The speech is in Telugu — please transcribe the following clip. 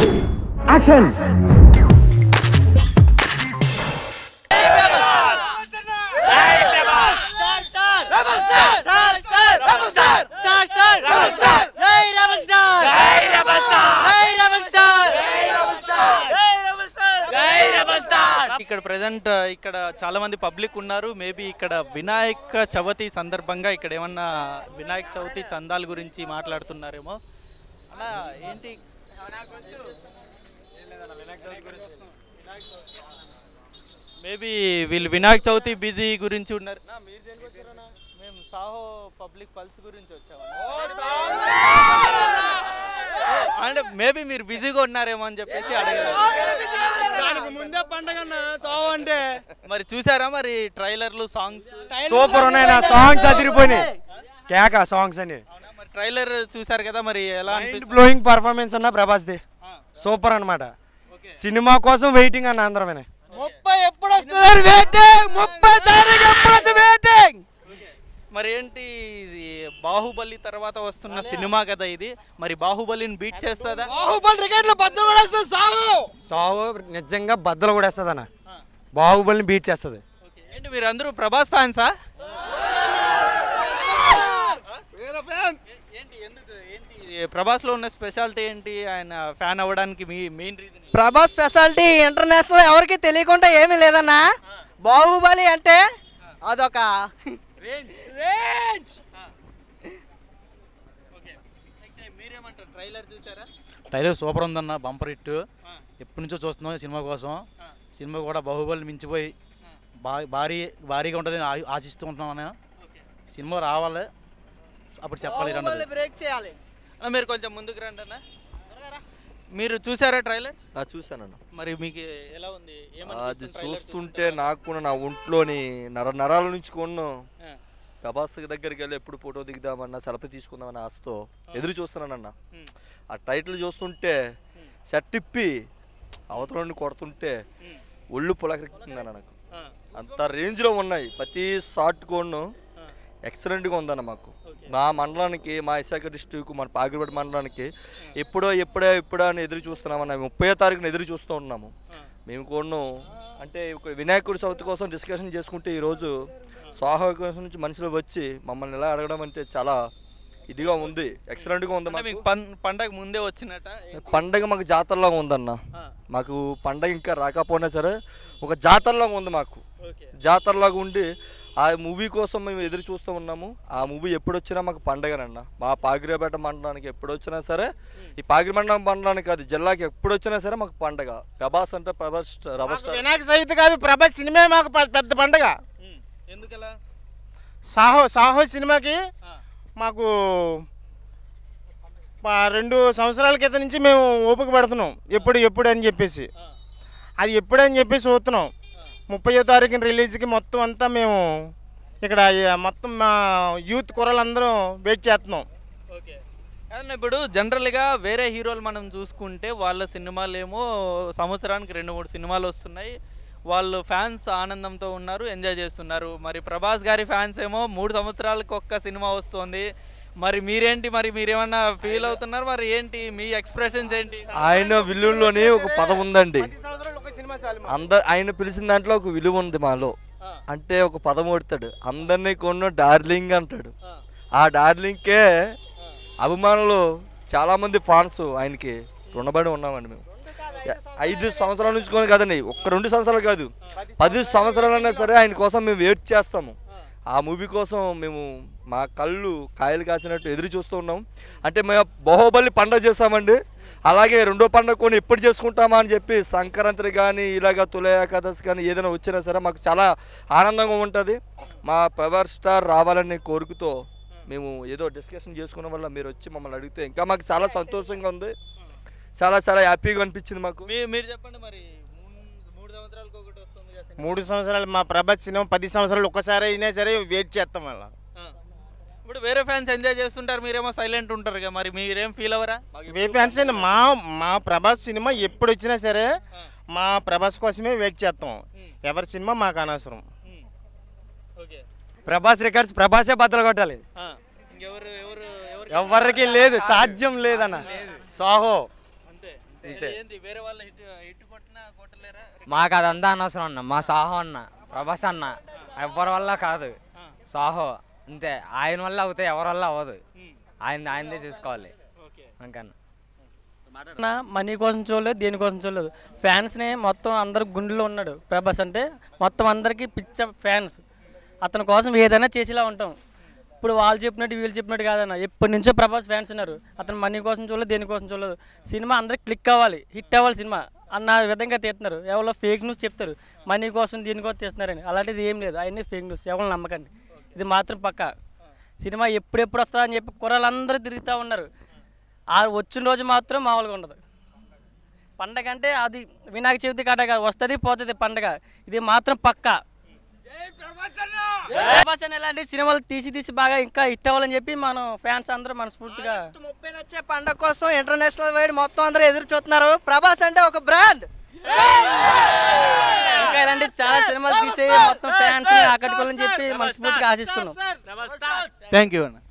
యాక్షన్ ఇక్కడ ప్రజెంట్ ఇక్కడ చాలా మంది పబ్లిక్ ఉన్నారు మేబీ ఇక్కడ వినాయక చవితి సందర్భంగా ఇక్కడ ఏమన్నా వినాయక చవితి చందాల గురించి మాట్లాడుతున్నారేమో అలా ఏంటి మేబీ వీళ్ళు వినాయక చవితి బిజీ గురించి ఉన్నారు మేము సాహో పబ్లిక్ పల్స్ గురించి వచ్చాము అంటే మేబీ మీరు బిజీగా ఉన్నారేమో అని చెప్పేసి అడిగారు దానికి ముందే పండగ సావు అంటే మరి చూసారా మరి ట్రైలర్లు సాంగ్స్ సూపర్ ఉన్నాయి నా సాంగ్స్ అదిరిపోయినాయి కేక సాంగ్స్ అని మరి ట్రైలర్ చూసారు కదా మరి ఎలా మైండ్ అనిపిస్తుంది బ్లోయింగ్ పర్ఫార్మెన్స్ అన్న ప్రభాస్ది సూపర్ అన్నమాట సినిమా కోసం వెయిటింగ్ అన్న అందరమే ముప్పై ఎప్పుడు వస్తుంది వెయిటింగ్ ముప్పై తారీఖు ఎప్పుడు వస్తుంది వెయిటింగ్ మరి ఏంటి ఇది బాహుబలి తర్వాత వస్తున్న సినిమా కదా ఇది మరి బాహుబలిని బీట్ చేస్తుందా బాహుబలి రికార్డులు బద్దలు కూడా వస్తుంది సాగు సావు నిజంగా బద్దలు కూడా వేస్తుంది అన్న బాహుబలిని బీట్ చేస్తుంది ఏంటి మీరు అందరూ ప్రభాస్ ఫ్యాన్సా ఏంటి ఎందుకు ఏంటి ప్రభాస్ లో ఉన్న స్పెషాలిటీ ఏంటి ఆయన ఫ్యాన్ అవ్వడానికి మీ main reason Prabhas speciality international ఎవరికి తెలియకుండా ఏమీ లేదన్నా బాహుబలి అంటే అదొక రేంజ్ ఓకే నెక్స్ట్ మీరేమంటారు ట్రైలర్ చూసారా ట్రైలర్ సూపర్ ఉందన్న బంపర్ హిట్ ఎప్పటి నుంచో చూస్తున్నాం ఈ సినిమా కోసం సినిమా కూడా బాహుబలి మించిపోయి బా భారీ భారీగా ఉంటుందని ఆ- ఆశిస్తూ ఉంటున్నాం అన్న సినిమా రావాలి అప్పుడు చెప్పాలి రెండోది బ్రేక్ చేయాలి అన్న, మీరు కొంచెం ముందుకు రండి అన్న మీరు చూసారా ట్రైలర్ ఆ చూశానన్న మరి మీకు ఎలా ఉంది అది ఏమనిపిస్తుంది trailer చూస్తుంటే నాకు కూడా నా ఒంట్లోని నర నరాల నుంచి కొన్ను ఆ. ప్రభాస్ దగ్గరికి వెళ్ళి ఎప్పుడు ఫోటో దిగుదామన్నా సెల్ఫీ తీసుకుందామన్న ఆశతో ఎదురు చూస్తున్నానన్న ఉమ్. ఆ టైటిల్ చూస్తుంటే సెట్ ఇప్పి అవతల నుండి కొడుతుంటే ఒళ్ళు పులకరిస్తుందన్న నాకు ఆ. అంత రేంజ్లో ఉన్నాయి ప్రతి షార్ట్ కోడ్ను ఎక్సలెంట్గా ఉందన్న మాకు మా మండలానికి మా విశాఖ డిస్టిక్ మన పాగిరిపేట మండలానికి ఎప్పుడో ఎప్పుడో ఎప్పుడో అని ఎదురు చూస్తున్నామన్న ముప్పై తారీఖున ఎదురు చూస్తూ ఉన్నాము మేము కూడా అంటే ఒక వినాయకుడి చవితి కోసం డిస్కషన్ చేసుకుంటే ఈరోజు స్వాహ కోసం నుంచి మనుషులు వచ్చి మమ్మల్ని ఎలా అడగడం అంటే చాలా ఇదిగా ఉంది ఎక్సలెంట్గా ఉంది అంటే మాకు మీకు పం- పండగ ముందే వచ్చినట్ట పండగ మాకు జాతరలాగా ఉందన్న ఆ. మాకు పండగ ఇంకా రాకపోయినా సరే ఒక జాతరలాగా ఉంది మాకు ఓకే జాతరలాగా ఉండి ఆ మూవీ కోసం మేము ఎదురు చూస్తూ ఉన్నాము ఆ మూవీ ఎప్పుడు వచ్చినా మాకు పండగనన్న మా పాగిరిపేట మండలానికి ఎప్పుడు వచ్చినా సరే ఈ పాగిరిమండలం మండలానికి కాదు జిల్లాకి ఎప్పుడు వచ్చినా సరే మాకు పండగ ప్రభాస్ అంటే ప్రభాస్ రవర్ స్టార్ వినాయక చవితి కాదు ప్రభాస్ సినిమా మాకు పె- పెద్ద పండగ ఉమ్. ఎందుకలా సాహో సాహో సినిమాకి ఆ. మాకు మా రెండు సంవత్సరాల క్రితం నుంచి మేము ఓపిక పడుతున్నాం ఎప్పుడు ఎప్పుడు అని చెప్పేసి అది ఎప్పుడు అని చెప్పేసి చూస్తున్నాం ముప్పయో తారీఖున రిలీజ్కి మొత్తం అంతా మేము ఇక్కడ ఈ మొత్తం మా యూత్ కుర్రలందరం వెయిట్ చేస్తున్నాం ఓకే కానీ ఇప్పుడు జనరల్గా వేరే హీరోలు మనం చూసుకుంటే వాళ్ళ సినిమాలు ఏమో సంవత్సరానికి రెండు మూడు సినిమాలు వస్తున్నాయి వాళ్ళు ఫ్యాన్స్ ఆనందంతో ఉన్నారు ఎంజాయ్ చేస్తున్నారు మరి ప్రభాస్ గారి ఫ్యాన్స్ ఏమో మూడు సంవత్సరాలకు ఒక్క సినిమా వస్తుంది మరి మీరేంటి మరి మీరేమన్నా ఫీల్ అవుతున్నారు మరి ఏంటి మీ ఎక్స్ప్రెషన్స్ ఏంటి ఆయన విలువలోని ఒక పదం ఉందండి పది సంవత్సరాలు ఒక సినిమా చాలు అందరు ఆయన పిలిచిన దాంట్లో ఒక విలువ ఉంది మాలో అంటే ఒక పదం కొడతాడు అందరినీ కొన్న డార్లింగ్ అంటాడు ఆ డార్లింగ్కే అభిమానులు చాలామంది ఫాన్స్ ఆయనకి రుణపడి ఉన్నామండి మేము ఐదు సంవత్సరాల నుంచి కొని కదండి ఒక్క రెండు సంవత్సరాలు కాదు పది సంవత్సరాలైనా సరే ఆయన కోసం మేము వెయిట్ చేస్తాము ఆ మూవీ కోసం మేము మా కళ్ళు కాయలు కాసినట్టు ఎదురు చూస్తూ ఉన్నాం అంటే మేము బాహుబలి పండగ చేస్తామండి అలాగే రెండో పండగ కొని ఎప్పుడు చేసుకుంటామా అని చెప్పి సంక్రాంతి కానీ ఇలాగ తుల ఏకాదశి కానీ ఏదైనా వచ్చినా సరే మాకు చాలా ఆనందంగా ఉంటుంది మా పవర్ స్టార్ రావాలని కోరికతో మేము ఏదో డిస్కషన్ చేసుకున్న వల్ల మీరు వచ్చి మమ్మల్ని అడిగితే ఇంకా మాకు చాలా సంతోషంగా ఉంది చాలా చాలా హ్యాపీగా అనిపించింది మాకు మీ- మీరు చెప్పండి మరి మూడు- మూడు సంవత్సరాలకు ఒకటి వస్తుంది కదా సినిమా. మూడు సంవత్సరాలు మా ప్రభాస్ సినిమా పది సంవత్సరాలు ఒక్కసారి అయినా సరే వెయిట్ చేస్తాం మళ్ళీ ఆ. ఇప్పుడు వేరే ఫ్యాన్స్ ఎంజాయ్ చేస్తుంటారు మీరేమో సైలెంట్ ఉంటారు కదా మరి మీరేం ఫీల్ అవ్వరా వే ఫ్యాన్స్ అండి మా మా ప్రభాస్ సినిమా ఎప్పుడు వచ్చినా సరే మా ప్రభాస్ కోసమే వెయిట్ చేస్తాం ఎవరి సినిమా మాకు అనవసరం ఓకే ప్రభాస్ రికార్డ్స్ ప్రభాసే బద్దలు కొట్టాలి ఇంకెవరు ఎవరు ఎవరు ఎవరికి లేదు సాధ్యం లేదన్న సాహో అంతే అంతే ఏంది వేరే వాళ్ళ హిట్ హిట్ కొట్టినా కొట్టలేరా మాకు అదంతా అనవసరం అన్న మా సాహో అన్న ప్రభాస్ అన్న ఎవరి వల్ల కాదు సాహో అంతే ఆయన వల్ల అవుతాయి ఎవరి వల్ల అవ్వదు ఆయన ఆయనదే చూసుకోవాలి ఓకే ఇంకన్నా నా మనీ కోసం చూడలేదు దేనికోసం చూడలేదు ఫ్యాన్స్ని మొత్తం అందరు గుండెలో ఉన్నాడు ప్రభాస్ అంటే మొత్తం అందరికీ పిచ్చ ఫ్యాన్స్ అతని కోసం ఏదైనా చేసేలా ఉంటాం ఇప్పుడు వాళ్ళు చెప్పినట్టు వీళ్ళు చెప్పినట్టు కాదన్న ఎప్పటి నుంచో ప్రభాస్ ఫ్యాన్స్ ఉన్నారు అతను మనీ కోసం చూడలేదు దేనికోసం చూడలేదు సినిమా అందరికి క్లిక్ అవ్వాలి హిట్ అవ్వాలి సినిమా అన్న విధంగా తీస్తున్నారు ఎవరో ఫేక్ న్యూస్ చెప్తారు మనీ కోసం దీనికోసం తీస్తున్నారని అలాంటిది ఏం లేదు అవన్నీ ఫేక్ న్యూస్ ఎవరు నమ్మకండి ఇది మాత్రం పక్కా సినిమా ఎప్పుడెప్పుడు వస్తుందా అని చెప్పి కుర్రాళ్ళందరూ తిరుగుతూ ఉన్నారు ఆ వచ్చిన రోజు మాత్రం మామూలుగా ఉండదు పండగ అంటే అది వినాయక చవితి కాటగా వస్తుంది పోతుంది పండగ ఇది మాత్రం పక్కా ప్రభాస్ అని ఎలాంటి సినిమాలు తీసి తీసి బాగా ఇంకా హిట్ అవ్వాలని చెప్పి మనం ఫ్యాన్స్ అందరూ మనస్ఫూర్తిగా ఆగస్టు ముప్పై వచ్చే పండగ కోసం ఇంటర్నేషనల్ వైడ్ మొత్తం అందరూ ఎదురు చూస్తున్నారు ప్రభాస్ అంటే ఒక బ్రాండ్ ఇంకా ఇలాంటి చాలా సినిమాలు తీసి మొత్తం ఫ్యాన్స్ ఆకట్టుకోవాలని చెప్పి మనస్ఫూర్తిగా ఆశిస్తున్నాం థ్యాంక్ యూ అన్న